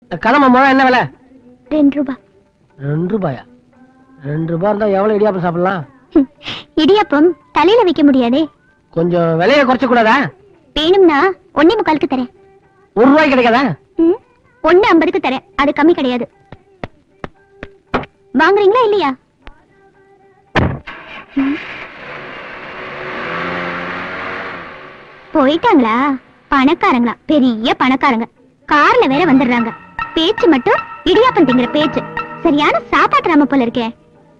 இந்த கடமை முழம் என்ன விலை ரெண்டு ரூபாய் ரெண்டு ரூபாயா ரெண்டு ரூபாய் இருந்தா எவ்வளவு இடியாப்பம் சாப்பிடலாம் ஹம், இடியாப்பம் தலையில வைக்க முடியாதே கொஞ்சம் விலையை குறைச்ச கூடாதா வேணும்னா ஒன்னே முக்காலுக்கு தரேன் ஒரு ரூபாய்க்கு கிடைக்காதா ம், ஒண்ணு ஐம்பதுக்கு தரேன் அது கம்மி கிடையாது வாங்குறீங்களா இல்லையா ம். போயிட்டாங்களா பணக்காரங்களா பெரிய பணக்காரங்க கார்ல வேற வந்துடுறாங்க பேச்சு மட்டும் இடியாப்பம் திங்கிற பேச்சு சரியான சாப்பாட்டு ராம போல இருக்கே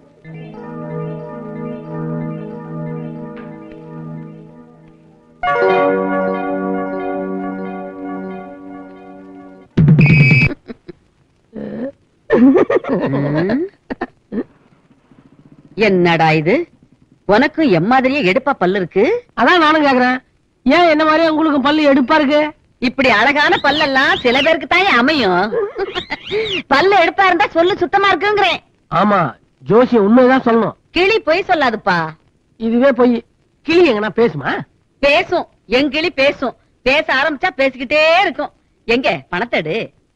என்னடா இது உனக்கும் எம் மாதிரியே எடுப்பா பல்லு இருக்கு அதான் நானும் கேக்குறேன் ஏன் என்ன மாதிரி உங்களுக்கு பல்லு எடுப்பா இருக்கு இப்படி அழகான பல்லெல்லாம் சில பேருக்கு தான் அமையும் பல்லு எடுப்பா இருந்தா சொல்லு சுத்தமா இருக்குங்கிறேன் ஆமா ஜோசியம் உண்மைதான் சொல்லணும் கிளி போய் சொல்லாதுப்பா இதுவே போய் கிளி எங்கனா பேசுமா பேசும் என் கிளி பேசும் பேச ஆரம்பிச்சா பேசிக்கிட்டே இருக்கும் எங்க பணத்தடு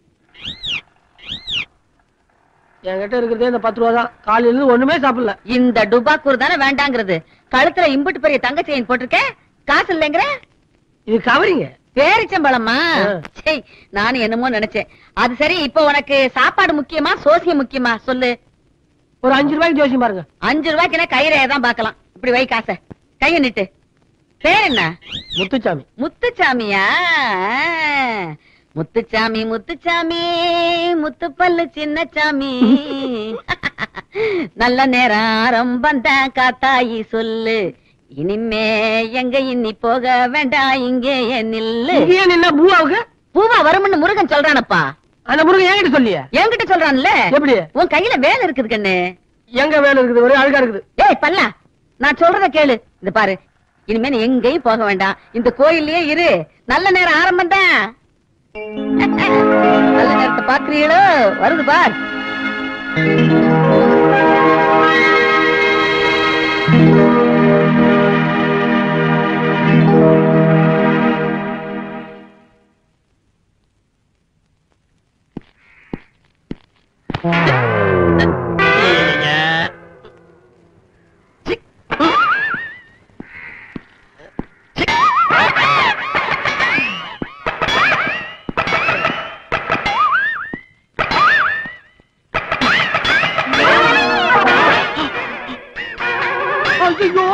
என்கிட்ட இருக்கிறதே இந்த பத்து ரூபா தான் காலையில இருந்து ஒண்ணுமே சாப்பிடல இந்த டுபாக்கூர் தானே வேண்டாங்கிறது கழுத்துல இம்புட்டு பெரிய தங்க செயின் போட்டிருக்கேன் காசு இல்லைங்கிற இது கவரிங்க பேரிச்சம்பழமா ஆ. சே நானும் என்னமோ நினைச்சேன் அது சரி இப்போ உனக்கு சாப்பாடு முக்கியமா சோசியம் முக்கியமா சொல்லு ஒரு அஞ்சு ரூபாய்க்கு ஜோசியம் பாருங்க அஞ்சு ரூபாய்க்குனா கையில தான் பார்க்கலாம் இப்படி வை காசை கைய நிட்டு பேர் என்ன முத்துச்சாமி முத்துச்சாமியா முத்துச்சாமி முத்துச்சாமி முத்துப்பல்லு சின்னச்சாமி நல்ல நேரம் ஆரம்பம் தான் காத்தாயி சொல்லு இனிமே எங்க இன்னி போக வேண்டாம் இங்கே நில்லு இங்கேயே நின்னா பூவாவுக்கு பூவா வரும்னு முருகன் சொல்றானப்பா அந்த முருகன் என்கிட்ட சொல்லிய என்கிட்ட சொல்றான்ல எப்படி உன் கையில வேலை இருக்குது கண்ணு எங்க வேலை இருக்குது ஒரே அழுகா இருக்குது ஏய் பல்லா நான் சொல்றத கேளு இந்த பாரு இனிமே நீ எங்கேயும் போக வேண்டாம் இந்த கோயில்லயே இரு நல்ல நேரம் ஆரம்பம் தான் நல்ல நேரத்தை பாக்குறீங்களோ வருது பார் ஐயோ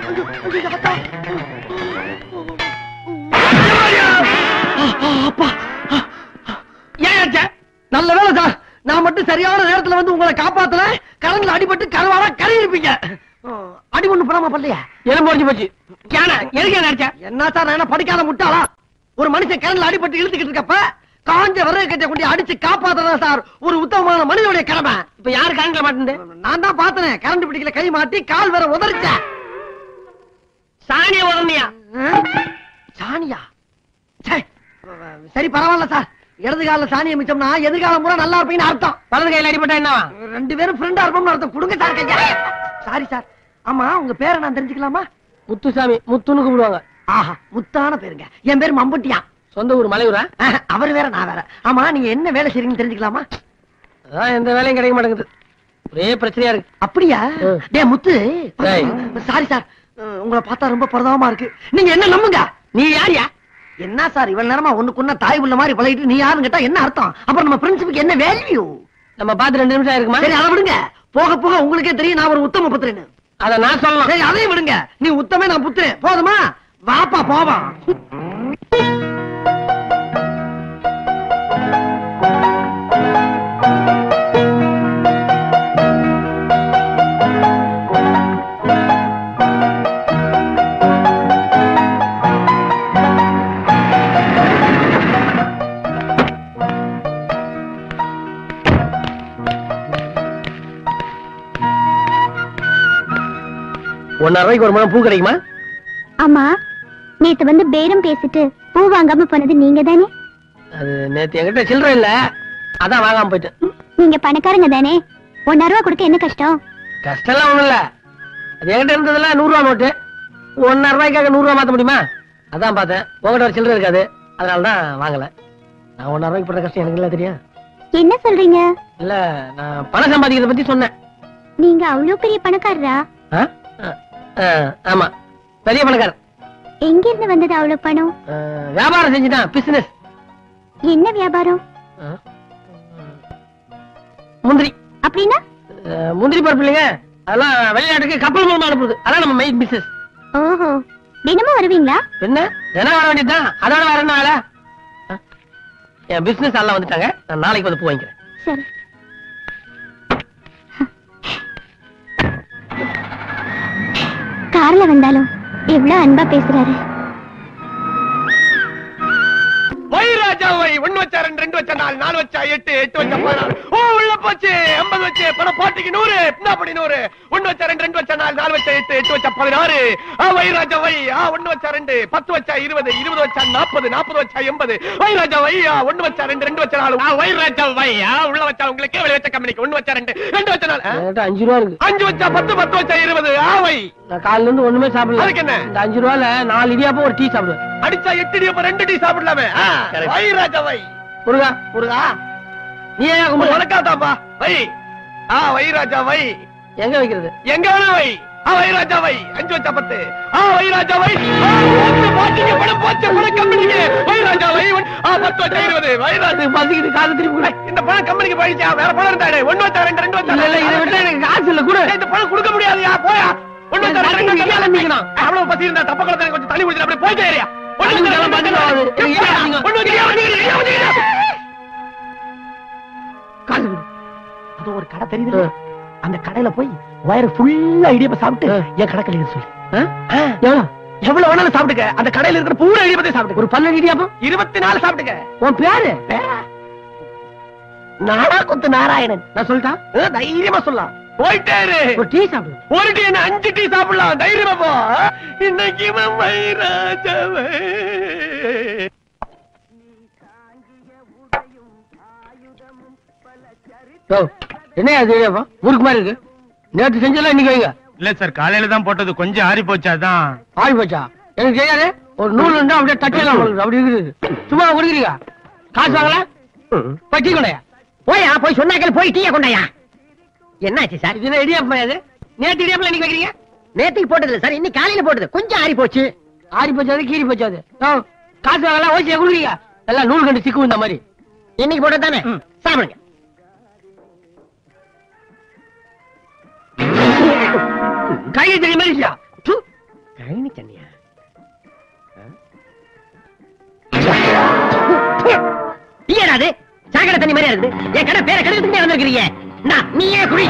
அப்பா ஏன் ஆச்சே? நல்ல வேலை சார் நான் மட்டும் சரியான நேரத்துல வந்து உங்களை காப்பாத்தல கரண்ட்ல அடிபட்டு கருவாடா கறி இருப்பீங்க அடி ஒண்ணு போடாம பண்ணலையா எலும்பு முடிஞ்சு போச்சு ஏன எதுக்கு என்ன என்ன சார் நான் என்ன படிக்காத முட்டாளா ஒரு மனுஷன் கரண்ட்ல அடிபட்டு இழுத்துக்கிட்டு இருக்கப்ப காஞ்ச விறகு கட்டை கொண்டு அடிச்சு காப்பாத்ததா சார் ஒரு உத்தமமான மனிதனுடைய கடமை இப்ப யாரு கரண்ட்ல மாட்டேன் நான் தான் பார்த்தனே கரண்ட் பிடிக்கல கை மாட்டி கால் வேற உதறிச்சேன் சாணிய உடனியா சாணியா ச்சே. சரி பரவாயில்ல சார் இடது கால சாணியை மிச்சம்னா எதிர்காலம் பூரா நல்லா இருப்பீங்கன்னு அர்த்தம் வலது கையில அடிபட்டா என்ன ரெண்டு பேரும் ஃப்ரெண்டா இருப்போம்னு அர்த்தம் கொடுங்க சார் கையா சாரி சார் ஆமா உங்க பேரை நான் தெரிஞ்சுக்கலாமா முத்துசாமி முத்துன்னு கூப்பிடுவாங்க ஆஹா முத்தான பேருங்க என் பேர் மம்புட்டியா சொந்த ஊர் மலையூரா அவர் வேற நான் வேற ஆமா நீங்க என்ன வேலை செய்றீங்கன்னு தெரிஞ்சுக்கலாமா அதான் எந்த வேலையும் கிடைக்க மாட்டேங்குது ஒரே பிரச்சனையா இருக்கு அப்படியா ம். டேய் முத்து டேய். சாரி சார் அஹ், உங்களை பார்த்தா ரொம்ப பிரதாபமா இருக்கு நீங்க என்ன நம்புங்க நீ யாரியா என்ன சார் இவ்வளவு நேரமா ஒண்ணுக்குன்னா தாய் உள்ள மாதிரி பழகிட்டு நீ யாருன்னு கேட்டா என்ன அர்த்தம் அப்புறம் நம்ம பிரின்சிபுக்கு என்ன வேல்யூ நம்ம பார்த்து ரெண்டு நிமிஷம் இருக்குமா சரி அதை விடுங்க போக போக உங்களுக்கே தெரியும் நான் ஒரு உத்தம புத்திரன்னு அத நான் சொல்லலாம் சரி அதையும் விடுங்க நீ உத்தமே நான் புத்திரன் போதுமா வாப்பா போவான் ஒன்னரை ரூபாய்க்கு ஒரு முழம் பூ கிடைக்குமா ஆமா நேத்து வந்து பேரம் பேசிட்டு பூ வாங்காம போனது நீங்க தானே அது நேத்து என்கிட்ட சில்லறை இல்ல அதான் வாங்காம போயிட்டேன் நீங்க பணக்காரங்க தானே ஒன்னரை ரூபா கொடுக்க என்ன கஷ்டம் கஷ்டம்லாம் ஒண்ணும் இல்ல அது என்கிட்ட இருந்ததுல நூறு ரூபா நோட்டு ஒன்னரை ரூபாய்க்காக நூறு ரூபா மாத்த முடியுமா அதான் பார்த்தேன் உங்ககிட்ட ஒரு சில்லறை இருக்காது அதனால தான் வாங்கல நான் ஒன்னரை ரூபாய்க்கு பண்ற கஷ்டம் எனக்கு இல்ல தெரியும் என்ன சொல்றீங்க இல்ல நான் பணம் சம்பாதிக்கிறத பத்தி சொன்னேன் நீங்க அவ்வளவு பெரிய பணக்காரரா ஆ? ஆ, ஆ, ஆமா பெரிய பணக்காரர் எங்க இருந்து வந்தது அவ்வளவு பணம் ஆ, வியாபாரம் செஞ்சுட்டான் பிசினஸ் என்ன வியாபாரம் முந்திரி அப்படின்னா ஆ, முந்திரி பருப்பு இல்லைங்க அதெல்லாம் வெளிநாட்டுக்கு கப்பல் மூலமா அனுப்புறது அதான் நம்ம மெயின் பிசினஸ் ஓஹோ தினமும் வருவீங்களா என்ன தினம் வர வேண்டியதுதான் அதோட வேற என்ன வேலை ஆ? என் பிசினஸ் எல்லாம் வந்துட்டாங்க நான் நாளைக்கு வந்து பூ வாங்கிக்கிறேன் சரி கார்ல வந்தாலும் எவ்வளவு அன்பா பேசுறாரு வை ராஜா வை ஒண்ணு வச்சா ரெண்டு ரெண்டு வச்சா நாலு நாலு வச்சா எட்டு எட்டு வச்சா பதினாறு ஓ உள்ள போச்சு ஐம்பது வச்சு பணம் பாட்டிக்கு நூறு என்ன அப்படி நூறு ஒண்ணு வச்சா ரெண்டு ரெண்டு வச்சா நாலு நாலு வச்சா எட்டு எட்டு வச்சா பதினாறு ஆ வை ராஜா வை ஆ ஒண்ணு வச்சா ரெண்டு பத்து வச்சா இருபது இருபது வச்சா நாற்பது நாற்பது வச்சா எண்பது வை ராஜா வை ஆ ஒண்ணு வச்சா ரெண்டு ரெண்டு வச்சா நாலு ஆ வை ராஜா வை ஆ உள்ள வச்சா உங்களுக்கு வெளிய வச்சா கம்பெனிக்கு ஒண்ணு வச்சா ரெண்டு ரெண்டு வச்சா நாலு ஆ? என்கிட்ட அஞ்சு ரூபா இருக்கு அஞ்சு வச்சா பத்து பத்து வச்சா இருபது ஆ வை நான் காலையில இருந்து ஒண்ணுமே சாப்பிடல அதுக்கு என்ன? இந்த அஞ்சு ரூபால நாலு இடியாப்பம் ஒரு டீ சாப்பிடுவேன் அடிச்சா எட்டு டீ அப்ப ரெண்டு டீ சாப்பிடலாமே ஆ, Correct. வை ராஜா வை முருகா முருகா நீ ஏன் கும்பிடு? உனக்காதாப்பா வை ஆ வை ராஜா வை எங்க வைக்கிறது எங்க வேணா வை ஆ வை ராஜா வை அஞ்சு வச்சா பத்து ஆ வை ராஜா வை ஆ, போச்சு, போச்சுங்க, பணம் போச்சு, பணம் கம்பெனிக்கு. வை ராஜா வை ஒன்- ஆ, பத்து வச்சா இருபது வை ராஜா அது பசிக்குது காசு திருப்பி கொடு. இந்த பணம் கம்பெனிக்கு போயிடுச்சா வேற பணம் இருந்தாடே ஒண்ணு வச்சா ரெண்டு ரெண்டு வச்சா இல்ல இல்ல இதை விட்டா எனக்கு காசு இல்ல கூட ஏய், இந்த பணம் கொடுக்க முடியாதுயா போயா ஒண்ணு வச்சா ரெண்டு ரெண்டு வச்சா ஆரம்பிக்கணும். அவ்வளவு பசி இருந்தா தப்ப குளத்துல கொஞ்சம் தண்ணி குடிச்சு அப்படியே போயிட்டே ஏரியா தண்ணி குடிச்சாலும் பசி வராது. எனக்கு இடியா அதிகம். ஒண்ணு வச்சு இடியா வந்து இடியா வந்து இடியா. காசு கொடு. அது ஒரு கடை தெரியுது அந்த கடையில போய் வயிறு ஃபுல்லா இடியப்ப சாப்பிட்டு என் கணக்கில் இரு சொல்லு ஆ? எவ்வளவு எவ்வளவு வேணாலும் சாப்பிட்டுக்க அந்த கடையில இருக்கிற பூரா இடியப்பத்தை சாப்பிட்டுக்க ஒரு பன்னெண்டு இடியாப்பம் இருபத்தி நாலு சாப்பிட்டுக்க உன் பேரு நாடா குத்து நாராயணன் நான் சொல்லிட்டா ஆ, தைரியமா சொல்லலாம் போயிட்டே இரு ஒரு டீ சாப்பிடு ஒரு டீ என்ன அஞ்சு டீ சாப்பிடலாம் தைரியமா போ இன்னைக்கு வைராஜவே யோ, என்ன அது இடியாப்பம் முறுக்கு மாதிரி இருக்கு நேத்து செஞ்சல இன்னைக்கு வைங்க இல்ல சார் காலையில தான் போட்டது கொஞ்சம் ஆறி போச்சு அதான் ஆடி போச்சா எனக்கு தெரியாது ஒரு நூல் இருந்தா அப்படியே தட்டியெல்லாம் உங்களுக்கு அப்படி இருக்குது சும்மா குடிக்கிறீங்க காசு வாங்கல போய் டீ கொண்டாயா போயா போய் சொன்னாக்கள் போய் டீய கொண்டாயா என்னாச்சு சார் இது என்ன இடியாப்பம் அது நேத்து இடியாப்பம் இன்னைக்கு வைக்கிறீங்க நேத்துக்கு போட்டது சார் இன்னைக்கு காலையில போட்டது கொஞ்சம் ஆறி போச்சு ஆடி போச்சாது கீறி போச்சாது யோ, காசு வாங்கல ஓசியா குடுக்குறீங்க எல்லாம் நூல் கண்டு சிக்கும் இந்த மாதிரி இன்னைக்கு போட்டது தானே சாப்பிடுங்க கையை தெரிய மாதிரி இருக்கியா? து. கழனி தண்ணியா டீயடாது சாக்கடை தண்ணி மாதிரியா இருக்குது என் கடை பேரை கெடுக்கிறதுக்கு வந்திருக்கிறீங்க நான் நீயே குடி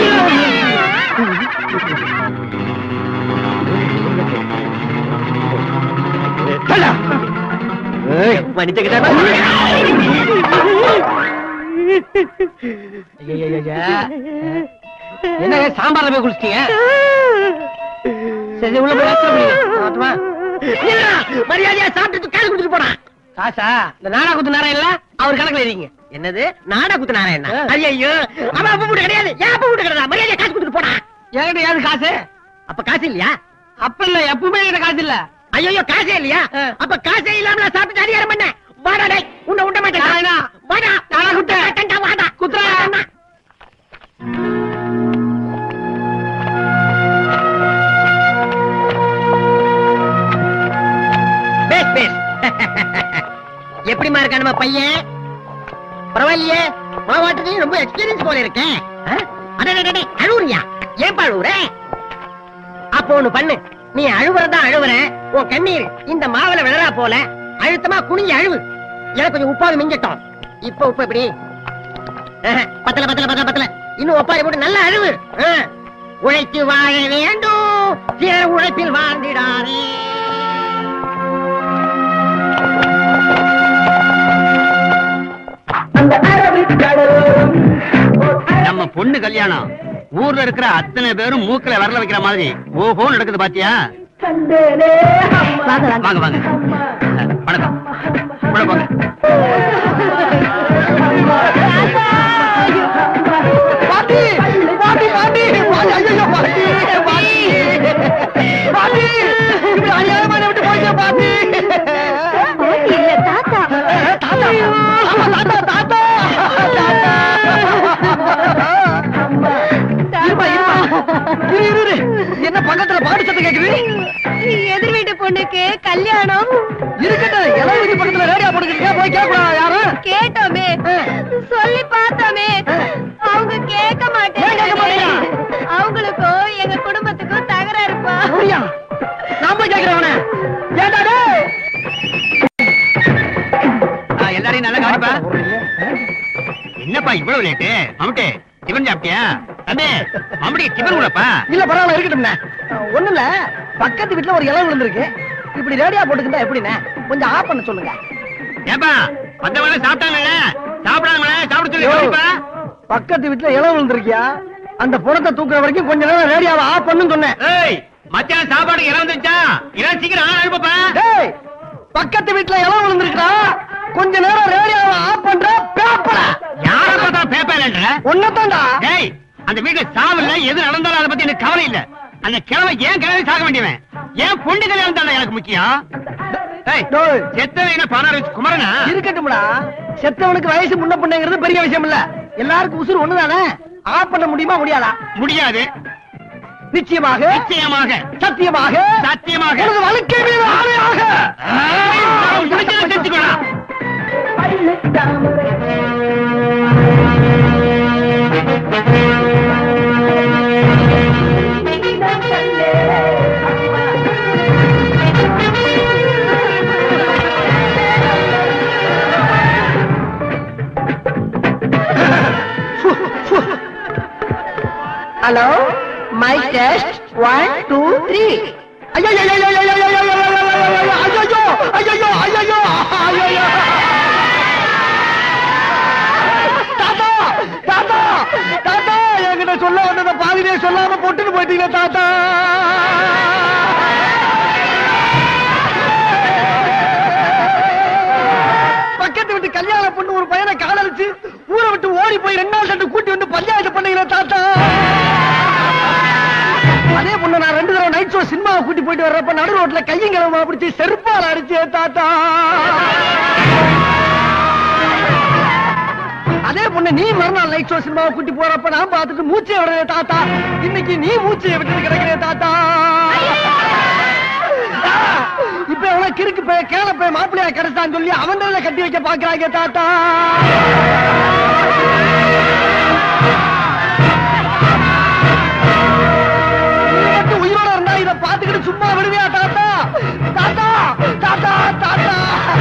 ஐயையையைய. என்னங்க சாம்பார்ல போய் குளிச்சிட்டீங்க சரி உள்ள போய் rest எடுங்க. ஆகட்டுமா? மரியாதையா சாப்பிட்டு காசு கொடுத்துட்டு போனா காசா இந்த நாடா குத்து நேரம் இல்ல அவர் கணக்குல இருக்கீங்க என்னது நாடா குத்து நாராயணா ஆ. ஐயோ அவன் அப்ப வீட்டு கிடையாது ஏன் அப்ப வீட்டு கிடையாது மரியாதையா காசு கொடுத்துட்டு போனா என்கிட்ட ஏது காசு அப்ப காசு இல்லையா அப்ப இல்ல எப்பவுமே என்கிட்ட காசு இல்ல ஐயோ காசே இல்லையா ஆ. அப்ப காசே இல்லாம நான் சாப்பிட்டு அதிகாரம் பண்ண வாடா டேய் உன்னை விட மாட்டேன் நாராயணா. வாடா நானா குத்தேன்? மாட்டேன்டா, வாடா குத்துறா. வாடாண்ணா. பேஸ் பேஸ் எப்படிமா இருக்கா நம்ம பையன் பரவாயில்லையே மாவாட்டத்தையும் ரொம்ப எக்ஸ்பீரியன்ஸ் போல இருக்கேன் ஆ? அடடடடே, அழுவுறியா ஏன் அழுவுற அப்போ ஒண்ணு பண்ணு நீ அழுவுறதா அழுவுற உன் கண்ணீர் இந்த மாவுல விழறா போல அழுத்தமா குனிஞ்சு அழுவு எனக்கு கொஞ்சம் உப்பாவது மிஞ்சட்டும் இப்ப உப்பு எப்படி ஆஹா, பத்தல பத்தல பத்தல பத்தல இன்னும் ஒப்பாரி போட்டு நல்லா அழுவு ஆ. உழைத்து வாழ வேண்டும் சிலர் உழைப்பில் வாழ்ந்திடாதே நம்ம பொண்ணு கல்யாணம் ஊர்ல இருக்கிற அத்தனை பேரும் மூக்கல விரல வைக்கிற மாதிரி ஓஹோ நடக்குது பாத்தியா வாங்க வாங்க வாங்க வாங்க அஹ், வணக்கம் உள்ள போங்க பாட்டி பாட்டி பாட்டி பாட்டி ஐயோ பாட்டி பாட்டி பாட்டி இப்படி அநியாயமான விட்டு போயிட்டே பாட்டி பாட்டி இல்ல தாத்தா தாத்தா ஆமா, தாத்தா தாத்தா தாத்தா என்ன பக்கத்துல பாட்டு சத்தம் கேக்குது எதிர் வீட்டு பொண்ணுக்கு கல்யாணம் இருக்கட்டும் இளவு வீட்டு பக்கத்துல ரேடியோ போட்டுக்கிட்டு போய் கேட்கக்கூடாது யாரும் கேட்டோமே சொல்லி பார்த்தோமே அவங்க கேட்க ஏன் கேட்க மாட்டேங்கிறா? அவங்களுக்கும் எங்க குடும்பத்துக்கும் தகராறுப்பா அப்படியா நான் போய் கேட்கிறேன் அவனை ஏன்டா டேய்? ஆ, எல்லாரையும் நல்லா கவனிப்பா என்னப்பா இவ்வளவு லேட்டு மம்முட்டி டிபன் சாப்பிட்டியா தம்பி மம்முட்டி டிபன் கூடப்பா இல்ல பரவாயில்ல இருக்கட்டும்ண்ணே ஒண்ணு இல்ல பக்கத்து வீட்டுல ஒரு இளவு விழுந்திருக்கு இப்படி ரேடியோ போட்டுக்கிட்டா எப்படிண்ணே கொஞ்சம் ஆஃப் பண்ண சொல்லுங்க ஏப்பா மத்தவங்க சாப்பிட்டாங்கல்ல சாப்பிடாங்களே சாப்பிட சொல்லி யோ, கவனிப்பா பக்கத்து வீட்டுல இளவு விழுந்திருக்கியா அந்த புறத்தை தூக்குற வரைக்கும் கொஞ்ச நேரம் ரேடியோவை ஆஃப் பண்ணுன்னு சொன்னேன் ஏய் மத்தியானம் சாப்பாடு இடம் வந்துச்சா இடம் சீக்கிரம் ஆள் அனுப்பப்பா டேய் பக்கத்து வீட்டுல இளவு விழுந்திருக்கா கொஞ்ச நேரம் ரேடியோவை ஆஃப் பண்ற பேப்பர யார பார்த்தா பேப்பர்ன்ற ஒன்னதான்டா டேய் அந்த வீட்டுல சாவல்ல எது நடந்தாலும் அதை பத்தி எனக்கு கவலை இல்ல அந்த கிழமை ஏன் கிழமை சாக வேண்டியவன் ஏன் பொண்ணு கல்யாணம் தானே எனக்கு முக்கியம் ஏய், டேய். செத்தவன் என்ன பணம் வச்சு குமரனா இருக்கட்டும்டா செத்தவனுக்கு வயசு முன்ன பிள்ளைங்கிறது பெரிய விஷயம் இல்ல எல்லாருக்கும் உசுறு ஒண்ணுதானே ஆஃப் பண்ண முடியுமா முடியாதா முடியாது நிச்சயமாக நிச்சயமாக சத்தியமாக சத்தியமாக எனது வாழ்க்கை மீது ஆணையாக ஏய், நான் முடிச்சதை செஞ்சுக்கோடா. Hello my test one two three ஐயோ ஐயோ ஐயோ ஐயோ ஐயோ ஐயோ ஐயோ ஐயோ ஐயோ ஐயோ தாத்தா தாத்தா தாத்தா என்கிட்ட சொல்ல வந்தத பாதிலே சொல்லாம போட்டுன்னு போயிட்டீங்க தாத்தா பக்கத்து வீட்டு கல்யாண பொண்ணு ஒரு பையனை காதலிச்சு ஊரை விட்டு ஓடி போய் ரெண்டு நாள் கண்டு கூட்டி வந்து பஞ்சாயத்து பண்ணீங்களே தாத்தா அதே பொண்ணு நான் ரெண்டு தடவை நைட் ஷோ சினிமாவை கூட்டி போயிட்டு வர்றப்ப நடு ரோட்ல கையும் கிளம்ப பிடிச்சி செருப்பால் அடிச்சே தாத்தா அதே பொண்ணு நீ மறுநாள் நைட் ஷோ சினிமாவை கூட்டி போறப்ப நான் பார்த்துட்டு மூச்சை விடுறே தாத்தா இன்னைக்கு நீ மூச்சையை விட்டுட்டு கிடக்கிறே தாத்தா இப்ப எவனா கிறுக்கு போய் கேள போய் மாப்பிள்ளையா கிடைச்சான்னு சொல்லி அவன் கட்டி வைக்க பாக்குறாங்க தாத்தா நீ மட்டும் உயிரோட இருந்தா இத பாத்துக்கிட்டு சும்மா விடுவியா தாத்தா தாத்தா தாத்தா தாத்தா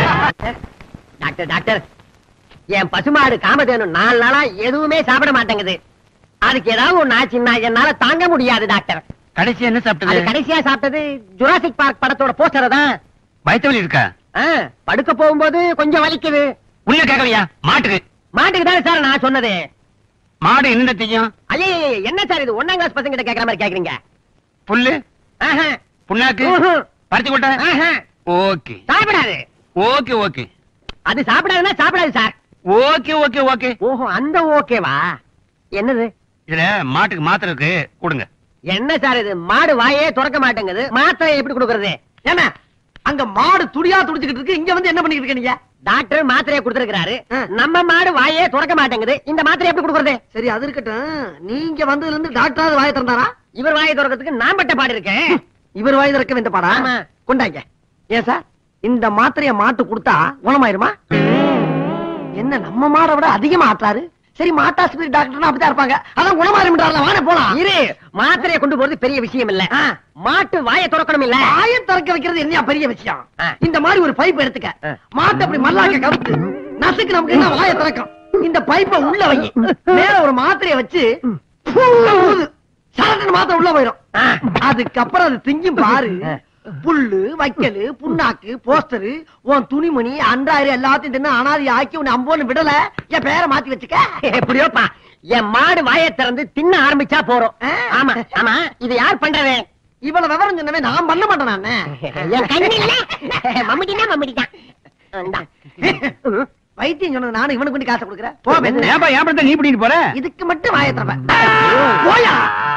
டாக்டர் டாக்டர் என் பசுமாடு காமதேனு நாலு நாளா எதுவுமே சாப்பிட மாட்டேங்குது அதுக்கு ஏதாவது ஒண்ணு ஆச்சுன்னா என்னால தாங்க முடியாது டாக்டர் கடைசி என்ன அது சாப்பிட்டது கடைசியா சாப்பிட்டது ஜுராசிக் பார்க் படத்தோட போஸ்டர் தான் வயிற்று இருக்கா ஆ, படுக்க போகும்போது கொஞ்சம் வலிக்குது உள்ள கேட்கலையா மாட்டுக்கு மாட்டுக்கு தானே சார் நான் சொன்னது மாடு என்ன செய்யும் ஐயே என்ன சார் இது ஒன்னாம் கிளாஸ் பசங்க கிட்ட கேக்குற மாதிரி கேக்குறீங்க புல்லு ஆஹா, புண்ணாக்கு ம்ஹும். பருத்தி கொட்டை ஆஹா. ஓகே சாப்பிடாது ஓகே ஓகே அது சாப்பிடாதுன்னா சாப்பிடாது சார் ஓகே ஓகே ஓகே ஓஹோ அந்த ஓகேவா என்னது இதுல மாட்டுக்கு மாத்திரை இருக்கு கொடுங்க என்ன சார் இது மாடு வாயே திறக்க மாட்டேங்குது மாத்திரை எப்படி கொடுக்கறது ஏன்னா அங்க மாடு துடியா துடிச்சுக்கிட்டு இருக்கு இங்க வந்து என்ன பண்ணிக்கிட்டு இருக்கீங்க டாக்டர் மாத்திரையை கொடுத்திருக்கிறாரு ஆ. நம்ம மாடு வாயே திறக்க மாட்டேங்குது இந்த மாத்திரை எப்படி கொடுக்கறது சரி அது இருக்கட்டும் நீங்க வந்ததுல இருந்து டாக்டராவது வாயை திறந்தாரா இவர் வாயை திறக்கிறதுக்கு நான் பட்ட பாடு இருக்கேன் இவர் வாய் திறக்க வேண்ட பாடா ஆமா. கொண்டாங்க ஏன் சார் இந்த மாத்திரைய மாட்டு கொடுத்தா குணமாயிருமா என்ன நம்ம மாடை விட அதிகமா ஆட்டுறாரு சரி மாட்டாஸ்பத்திரி டாக்டர்னா அப்படித்தான் இருப்பாங்க அதான் குணமாயிரும்ன்றாருல வாங்க போலாம் இரு மாத்திரையை கொண்டு போறது பெரிய விஷயம் இல்ல ஆ. மாட்டு வாயை திறக்கணும் இல்ல வாயை திறக்க வைக்கிறது என்ன பெரிய விஷயம் ஆ. இந்த மாதிரி ஒரு பைப் எடுத்துக்க ஆ. மாட்டை அப்படி மல்லாக்க கவுத்து நசுக்கு நமக்கு என்ன வாயை திறக்கும் இந்த பைப்பை உள்ள வை மேல ஒரு மாத்திரைய வச்சு ஊது. சரட்டுன்னு மாத்திரை உள்ள போயிடும் ஆ. அதுக்கப்புறம் அது திங்கும் பாரு புல்லு வைக்கலு புண்ணாக்கு போஸ்டரு உன் துணிமணி அன்றாயிரம் எல்லாத்தையும் தின்னு அனாதி ஆக்கி உன்னை அம்போன்னு விடல என் பேரை மாத்தி வச்சுக்க எப்படியோப்பா என் மாடு வாயை திறந்து தின்ன ஆரம்பிச்சா போறோம் ஆ. ஆமா ஆமா இது யார் பண்றது இவ்வளவு விவரம் சொன்னவே நான் பண்ண மாட்டேன் நானு என் கண்ணில்ல மம்மிட்டினா மம்மிட்டிதான் இந்தா. வைத்தியம் சொன்னது நானும் இவனுக்கு வேண்டி காசை கொடுக்குறேன் போ மென்னு. ஏன்பா ஏன் படத்தை நீ பிடிக்கிட்டு போற இதுக்கு மட்டும் வாயை திறப்பேன் போயா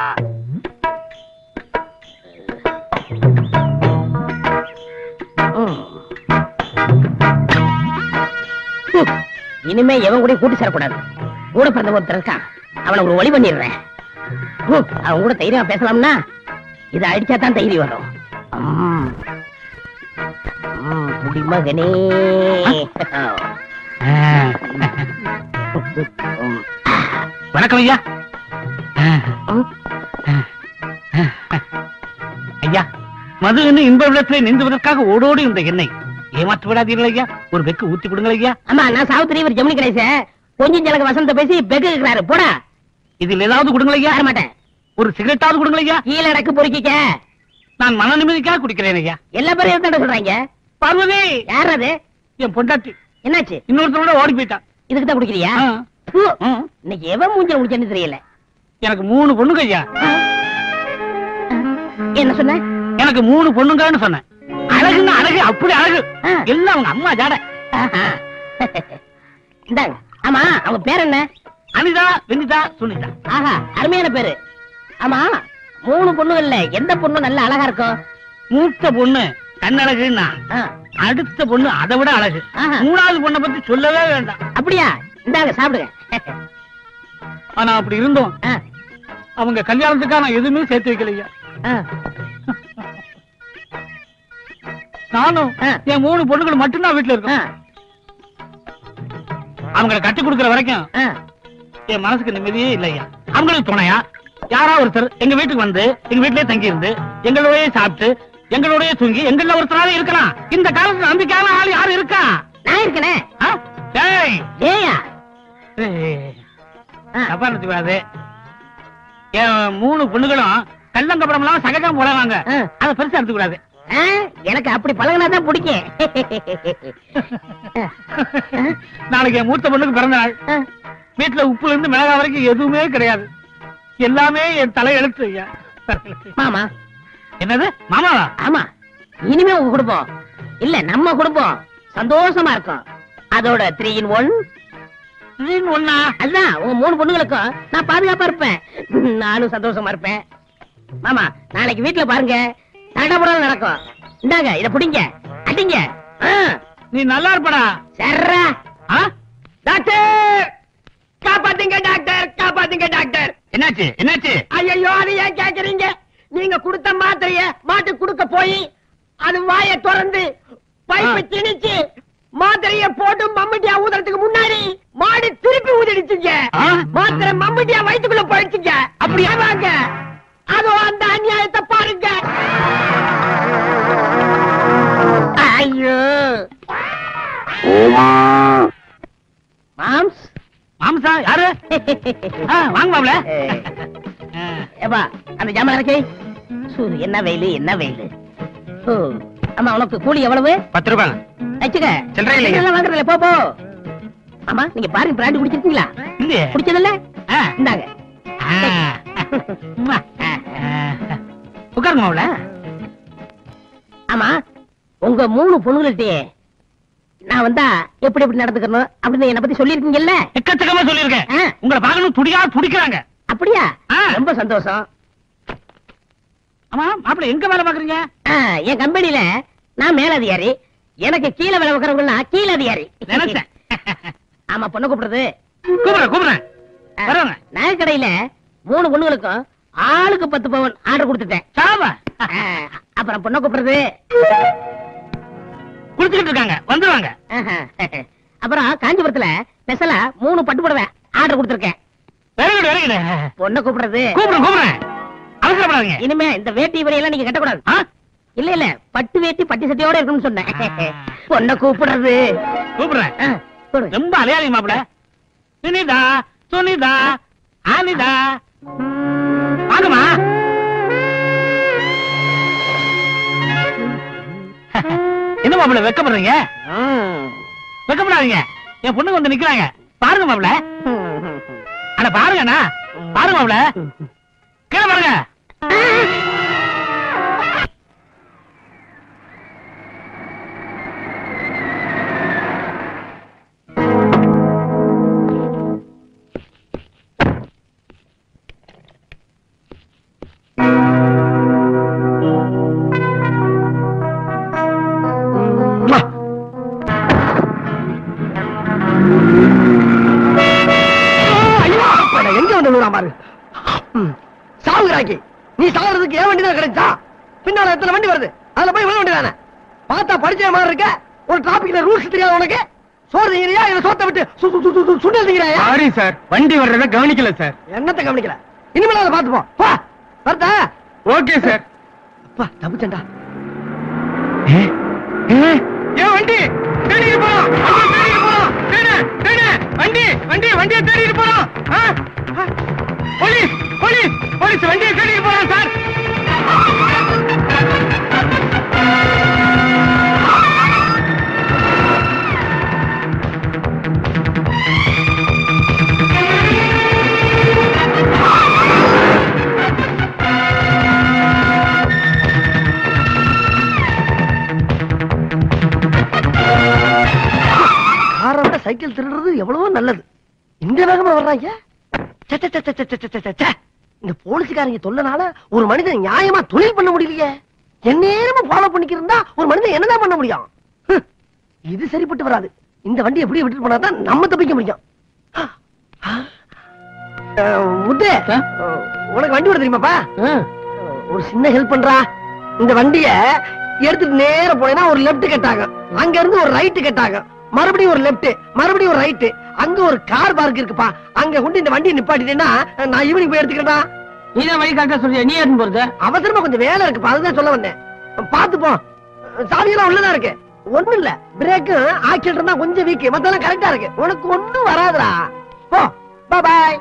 இனிமே எவன் கூட கூட்டி சேரக்கூடாது கூட பிறந்த ஒருத்தர் இருக்கான் அவனை ஒரு வழி பண்ணிடுறேன் ஹம், அவன் கூட தைரியமா பேசலாம்னா இதை அடிச்சா தான் தைரியம் வரும் ம். ம், புடி மகனே ம். வணக்கம் ஐயா ஐயா மது இன்னும் இன்ப விடத்திலே நின்றுவதற்காக ஓடோடி இந்த எண்ணெய் ஏமாற்ற விடாதீர்கள் ஐயா ஒரு வெக்கு ஊத்தி கொடுங்க ஐயா ஆமா நான் சாவித்திரி இவர் ஜெமினி கணேச கொஞ்சம் ஜனங்க வசந்த பேசி பெக்கு இருக்கிறாரு போடா இதில் ஏதாவது கொடுங்க ஐயா தர மாட்டேன் ஒரு சிகரெட்டாவது கொடுங்க ஐயா கீழே அடக்கு பொறுக்கிக்க நான் மன நிம்மதிக்காக குடிக்கிறேன் ஐயா எல்லா பேரும் இருந்தா சொல்றாங்க பார்வதி யார் அது என் பொண்டாட்டி என்னாச்சு இன்னொருத்தரோட ஓடி போயிட்டான் இதுக்கு தான் குடிக்கிறியா ஆ. பு. ம். இன்னைக்கு எவன் மூஞ்சல் முடிச்சேன்னு தெரியல எனக்கு மூணு பொண்ணுங்க ஐயா என்ன சொன்ன எனக்கு மூணு பொண்ணுங்கன்னு சொன்னேன் அழகுன்னா அழகு அப்படி அழகு ஆ. எல்லாம் அவங்க அம்மா ஜாட ஆஹா. இந்தாங்க ஆமா அவங்க பேர் என்ன அனிதா வெனிதா சுனிதா ஆஹா அருமையான பேரு ஆமா மூணு பொண்ணுகள்ல எந்த பொண்ணு நல்ல அழகா இருக்கும் மூத்த பொண்ணு கண்ணழகுன்னா ஆ, அடுத்த பொண்ணு அதை விட அழகு ஆஹா. மூணாவது பொண்ணை பத்தி சொல்லவே வேண்டாம் அப்படியா இந்தாங்க சாப்பிடுங்க ஆனா அப்படி இருந்தோம் ஆ, அவங்க கல்யாணத்துக்காக நான் எதுவுமே சேர்த்து வைக்கலையா ஆ, நானும் ஆ. என் மூணு பொண்ணுகள் மட்டும்தான் வீட்டுல ஆ, இருக்கோம் அவங்கள கட்டி கொடுக்கற வரைக்கும் ஆ. என் மனசுக்கு நிம்மதியே இல்லையா அவங்களுக்கு துணையா யாரா ஒருத்தர் எங்க வீட்டுக்கு வந்து எங்க வீட்லயே தங்கி இருந்து எங்களோடய சாப்பிட்டு எங்களோடய தூங்கி எங்கள ஒருத்தராவே இருக்கலாம் இந்த காலத்துல நம்பிக்கையான ஆள் யாரு இருக்கா நான் இருக்கனே ஆ? டேய் ஏயா ஏய், ஆ, தப்பா நினைச்சுக்காது என் மூணு பொண்ணுகளும் கள்ளங்கப்படம் இல்லாம சகஜம் போடுவாங்க ஆ. அதை பெருசா எடுத்துக்கூடாது ஆ, எனக்கு அப்படி பழகினா தான் பிடிக்கும் நாளைக்கு என் மூத்த பொண்ணுக்கு பிறந்த நாள் ஆ, வீட்டுல உப்புல இருந்து மிளகா வரைக்கும் எதுவுமே கிடையாது எல்லாமே என் தலை எழுத்து ஐயா மாமா என்னது மாமாவா ஆமா இனிமே உங்க குடும்பம் இல்ல நம்ம குடும்பம் சந்தோஷமா இருக்கும் அதோட த்ரீ இன் ஒன் திடீர்னு ஒண்ணா அதுதான் உங்க மூணு பொண்ணுங்களுக்கும் நான் பாதுகாப்பா இருப்பேன் நானும் சந்தோஷமா இருப்பேன் மாமா நாளைக்கு வீட்டுல பாருங்க தடபுடல் நடக்கும் இந்தாங்க இத புடிங்க அடிங்க ஆ, நீ நல்லா இருப்படா சர்ரா ஆ? டாக்டர் காப்பாத்துங்க டாக்டர் காப்பாத்துங்க டாக்டர் என்னாச்சு என்னாச்சு ஐயோ அது ஏன் கேக்குறீங்க நீங்க கொடுத்த மாத்திரைய மாட்டு கொடுக்க போய் அது வாய திறந்து பைப்பை ஆ. திணிச்சு மாத்திரைய போட்டு மம்முட்டியா ஊதுறதுக்கு முன்னாடி மாடு திருப்பி ஊதிடுச்சுங்க ஆ? மாத்திரை மம்முட்டியா வயித்துக்குள்ள போயிடுச்சுங்க அப்படியே வாங்க அதோ அந்த அநியாயத்தை பாருங்க ஐயோ மாம்ஸ் மாம்சா யாரு ஆ, வாங்க மாப்ள ஏப்பா அந்த ஜாமான் இறக்கி சூ என்ன வெயிலு என்ன வெயிலு ஓ ஆமா உனக்கு கூலி எவ்வளவு பத்து ரூபாய் வச்சுக்க சில்லறை இல்லைங்க. எல்லாம் வாங்குறதுல போ போ ஆமா நீங்க பாருங்க பிராண்டி குடிச்சிருக்கீங்களா இல்லையே குடிச்சதில்ல ஆ. இந்தாங்க ஆ. உம்மா. ஆ. உட்காருங்க மாப்ள ஆமா உங்க மூணு பொண்ணுகள்கிட்டயே நான் வந்தா எப்படி எப்படி நடந்துக்கணும் அப்படின்னு என்ன பத்தி சொல்லிருக்கீங்கல்ல எக்கச்சக்கமா சொல்லியிருக்கேன் ஆ. உங்களை பார்க்கணும் துடியா துடிக்கிறாங்க அப்படியா ஆ. ரொம்ப சந்தோஷம் ஆமா மாப்பிள எங்க வேலை பாக்குறீங்க ஆ, என் கம்பெனில நான் மேலதிகாரி எனக்கு கீழே வேலை பார்க்கறவங்க கீழ அதிகாரி நினைச்சேன் ஆமா பொண்ணு கூப்பிடுறது கூப்பிடுறேன் கூப்பிடுறேன் வரவங்க நகைக்கடையில மூணு பொண்ணுங்களுக்கும் ஆளுக்கு பத்து பவுன் ஆர்டர் கொடுத்துட்டேன் சாவா ஆ, அப்புறம் பொண்ணை கூப்பிடுறது குடிச்சுக்கிட்டு இருக்காங்க வந்துருவாங்க ஆஹா. அப்புறம் காஞ்சிபுரத்துல ஸ்பெஷலா மூணு பட்டு புடவை ஆர்டர் கொடுத்துருக்கேன் வெரி குட் வெரி குட் பொண்ணை கூப்பிடுறது கூப்பிடுறேன் கூப்பிடுறேன் அவசரப்படாதீங்க இனிமே இந்த வேட்டி வரையெல்லாம் நீங்க கட்டக்கூடாது ஆ? இல்ல இல்ல பட்டு வேட்டி பட்டு சட்டையோட இருக்கும்னு சொன்னேன் ஆ. பொண்ணை கூப்பிடுறது கூப்பிடுறேன் ஆ, கூப்பிடு. ரொம்ப அலையாதீங்க மாப்பிள சுனிதா சுனிதா ஆனிதா வாங்கம்மா என்ன மாப்பிள வெக்கப்படுறீங்க ம். வெக்கப்படாதீங்க என் பொண்ணுங்க வந்து நிக்கிறாங்க பாருங்க மாப்பிள அட பாருங்கண்ணா பாருங்க மாப்பிள கீழே பாருங்க ஐயோ, அட, எங்க வந்து விடுறான் பாரு ம், சாவுகிறாக்கி நீ சாகிறதுக்கு ஏன் வண்டி தான் கிடைச்சா பின்னால எத்தனை வண்டி வருது அதுல போய் விழ வேண்டியதானே பார்த்தா படிச்ச மாதிரி இருக்க ஒரு டிராபிக்ல ரூல்ஸ் தெரியாது உனக்கு சோறு திங்கிறியா இல்ல சோத்தை விட்டு சு- சு- சு- சு- சுண்டல் திங்கிறாயா சாரி சார் வண்டி வர்றத கவனிக்கல சார் என்னத்தை கவனிக்கல இனிமேல் அதை பார்த்துப்போம் போ வரதா ஓகே சார் அப்பா தப்பிச்சண்டா ஏன் வண்டி தேடிட்டு போறோம் வண்டியை தேடிட்டு போறோம் தேடு தேடு வண்டி வண்டி வண்டியை தேடிட்டு போறோம் ஆ? ஆ? போலீஸ் போலீஸ் போலீஸ் வண்டியை தேடிட்டு போறோம் சார் காரை விட சைக்கிள் திருடுறது எவ்வளவோ நல்லது இந்த வேகமா வர்றாங்க ச்சே, ச்சே, ச்சே, ச்சே, ச்சே, ச்சே, ச்சே, ச்சே. இந்த போலீஸ்காரங்க தொல்லனால ஒரு மனிதன் நியாயமா தொழில் பண்ண முடியலையே எந்நேரமும் ஃபாலோ பண்ணிக்கிருந்தா ஒரு மனிதன் என்னதான் பண்ண முடியும் ஹம், இது சரிப்பட்டு வராது இந்த வண்டி எப்படி விட்டுட்டு போனா தான் நம்ம தப்பிக்க முடியும் அஹ், முத்து அஹ், உனக்கு வண்டி ஓட தெரியுமாப்பா ஒரு சின்ன ஹெல்ப் பண்றா இந்த வண்டிய எடுத்துட்டு நேர போனேன்னா ஒரு லெஃப்ட் கட் ஆகும் அங்க இருந்து ஒரு ரைட் கட் ஆகும் மறுபடியும் ஒரு லெஃப்ட் மறுபடியும் ஒரு ரைட் அங்க ஒரு கார் பார்க் இருக்குப்பா அங்க கொண்டு இந்த வண்டியை நிப்பாட்டிட்டேன்னா நான் ஈவினிங் போய் எடுத்துக்கிறதா நீதான் வழி கரெக்டா சொல்றியா நீ ஏன் போறது அவசரமா கொஞ்சம் வேலை இருக்குப்பா அதுதான் சொல்ல வந்தேன் பார்த்து போ சாவியெல்லாம் உள்ளதா இருக்கு ஒண்ணும் இல்ல பிரேக்கு ஆக்சிடென்ட் தான் கொஞ்சம் வீக் மத்தெல்லாம் கரெக்டா இருக்கு உனக்கு ஒண்ணும் வராதுடா போ பாய்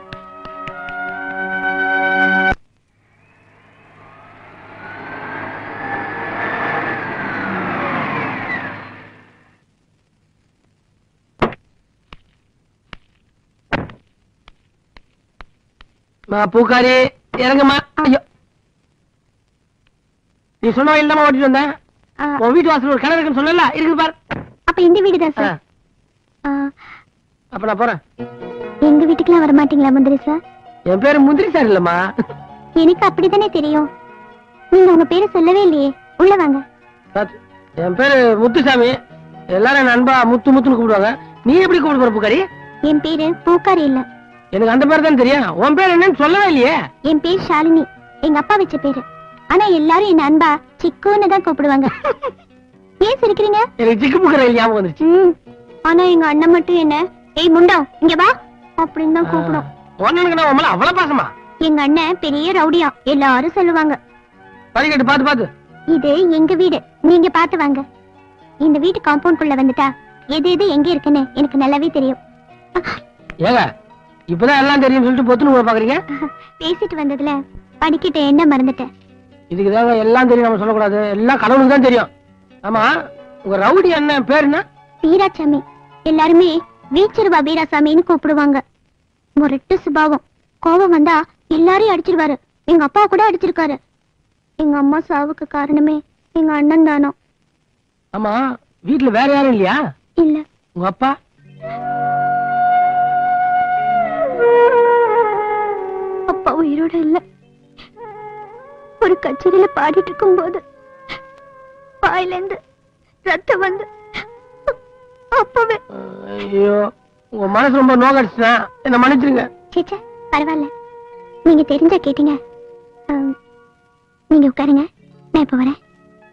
பூக்காரி இறங்குமா ஐயோ நீ சொன்ன வழியில தான் ஓட்டிட்டு வந்தேன் ஆ, உன் வீட்டு வாசல் ஒரு கிணறு இருக்குன்னு சொல்லல இருக்குது பார் அப்ப இந்த வீடு தான் சார் ஆ, அப்ப நான் போறேன் எங்க வீட்டுக்கெல்லாம் வர மாட்டீங்களா முந்திரி சார் என் பேரு முந்திரி சார் இல்லம்மா எனக்கு அப்படித்தானே தெரியும் நீங்க உங்க பேரை சொல்லவே இல்லையே உள்ள வாங்க பாத்து, என் பேரு முத்துசாமி எல்லாரும் என் அன்பா முத்து முத்துன்னு கூப்பிடுவாங்க நீ எப்படி கூப்பிட போற பூக்காரி என் பேரு பூக்காரி இல்ல எனக்கு அந்த பேர் தான் தெரியும் உன் பேர் என்னன்னு சொல்லவே இல்லையே என் பேர் ஷாலினி எங்க அப்பா வச்ச பேரு ஆனா எல்லாரும் என்ன அன்பா சிக்குன்னு தான் கூப்பிடுவாங்க ஏன் சிரிக்கிறீங்க எனக்கு சிக்கு புக்கரை ஞாபகம் வந்துருச்சு ம், ஆனா எங்க அண்ணன் மட்டும் என்ன ஏய் முண்டம் இங்க வா அப்படின்னு தான் கூப்பிடும் ஒன்னு நான் உன் மேல அவ்வளவு பாசமா எங்க அண்ணன் பெரிய ரவுடியா எல்லாரும் சொல்லுவாங்க படிக்கட்டு பாத்து பாத்து இது எங்க வீடு நீங்க பாத்து வாங்க இந்த வீட்டு காம்பவுண்ட் குள்ள வந்துட்டா எது எது எங்க இருக்குன்னு எனக்கு நல்லாவே தெரியும் ஏங்க இப்பதான் எல்லாம் தெரியும் சொல்லிட்டு பொத்துன்னு கூட பாக்குறீங்க பேசிட்டு வந்ததுல படிக்கிட்ட என்ன மறந்துட்டேன் இதுக்கு தாங்க எல்லாம் தெரியும் நம்ம சொல்லக்கூடாது எல்லாம் கடவுளுக்கு தான் தெரியும் ஆமா உங்க ரவுடி அண்ணன் பேர் என்ன வீராசாமி எல்லாருமே வீச்சிருவா வீராசாமின்னு கூப்பிடுவாங்க முரட்டு சுபாவம் கோபம் வந்தா எல்லாரையும் அடிச்சிருவாரு எங்க அப்பா கூட அடிச்சிருக்காரு எங்க அம்மா சாவுக்கு காரணமே எங்க அண்ணன் தானோ ஆமா வீட்டுல வேற யாரும் இல்லையா இல்ல உங்க அப்பா அப்பா உயிரோட இல்ல ஒரு கச்சேரியில பாடிட்டு இருக்கும் போது வாயில இருந்து ரத்தம் வந்து அப்பவே ஐயோ உங்க மனசு ரொம்ப நோக்கடிச்சுனா என்ன மன்னிச்சிருங்க சேச்சா பரவாயில்ல நீங்க தெரிஞ்சா கேட்டீங்க ஆம், நீங்க உட்காருங்க நான் இப்ப வரேன்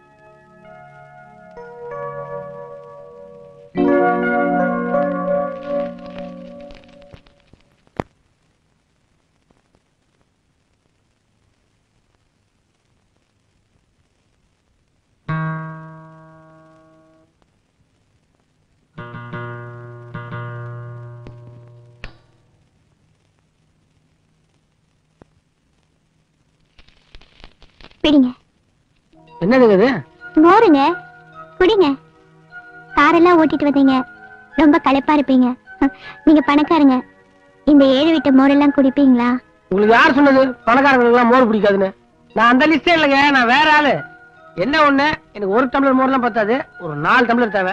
பிடிங்க என்னதுங்க இது மோருங்க குடிங்க காரெல்லாம் ஓட்டிட்டு வந்தீங்க ரொம்ப களைப்பா இருப்பீங்க நீங்க பணக்காரங்க இந்த ஏழு வீட்டு மோரெல்லாம் குடிப்பீங்களா உங்களுக்கு யார் சொன்னது பணக்காரங்களுக்கு எல்லாம் மோர் பிடிக்காதுன்னு நான் அந்த லிஸ்டே இல்லைங்க நான் வேற ஆளு என்ன ஒண்ணு எனக்கு ஒரு டம்ளர் மோர்லாம் பத்தாது ஒரு நாலு டம்ளர் தேவை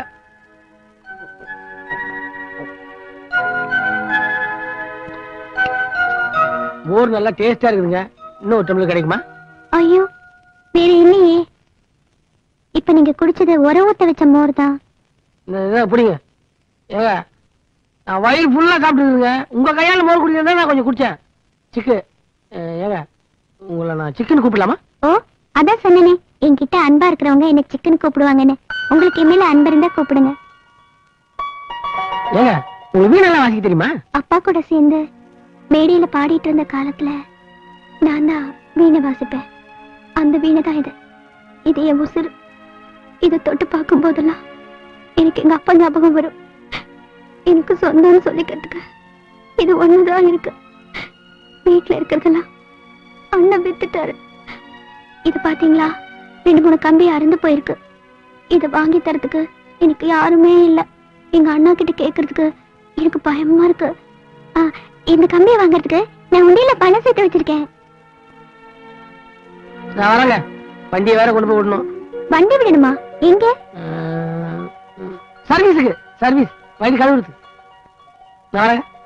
மோர் நல்லா டேஸ்டா இருக்குதுங்க இன்னும் ஒரு டம்ளர் கிடைக்குமா ஐயோ வேற இல்லையே இப்ப நீங்க குடிச்சது உர ஊத்த வச்ச மோர் தான் இந்த இதை பிடிங்க ஏங்க நான் வயிறு ஃபுல்லா சாப்பிட்டுருங்க உங்க கையால மோர் குடிக்கிறதா நான் கொஞ்சம் குடிச்சேன் சிக்கு அஹ், ஏங்க உங்களை நான் சிக்கன் கூப்பிடலாமா ஓ அதான் சொன்னனே என்கிட்ட அன்பா இருக்கிறவங்க என்ன சிக்கன் கூப்பிடுவாங்கன்னு உங்களுக்கு என் அன்பு இருந்தா கூப்பிடுங்க ஏங்க உங்களுக்கு வீணெல்லாம் வாசிக்க தெரியுமா அப்பா கூட சேர்ந்து மேடையில பாடிட்டு இருந்த காலத்துல நான் தான் வீணை வாசிப்பேன் அந்த வீணை தான் இது இது என் உசுறு இதை தொட்டு பார்க்கும் போதெல்லாம் எனக்கு எங்க அப்பா ஞாபகம் வரும் எனக்கு சொந்தம்னு சொல்லிக்கிறதுக்கு இது ஒண்ணுதான் இருக்கு வீட்டுல இருக்கிறதெல்லாம் அண்ணன் வித்துட்டாரு இது பாத்தீங்களா ரெண்டு மூணு கம்பி அறுந்து போயிருக்கு இதை வாங்கி தரதுக்கு எனக்கு யாருமே இல்ல எங்க அண்ணா கிட்ட கேக்குறதுக்கு எனக்கு பயமா இருக்கு ஆ, இந்த கம்பியை வாங்குறதுக்கு நான் உண்டியில பணம் சேர்த்து வச்சிருக்கேன் நான் வரேங்க வண்டியை வேற கொண்டு போய் விடணும் வண்டி விடணுமா எங்க சர்வீஸுக்கு சர்வீஸ் வண்டி கழுவுறது நான் வரேன்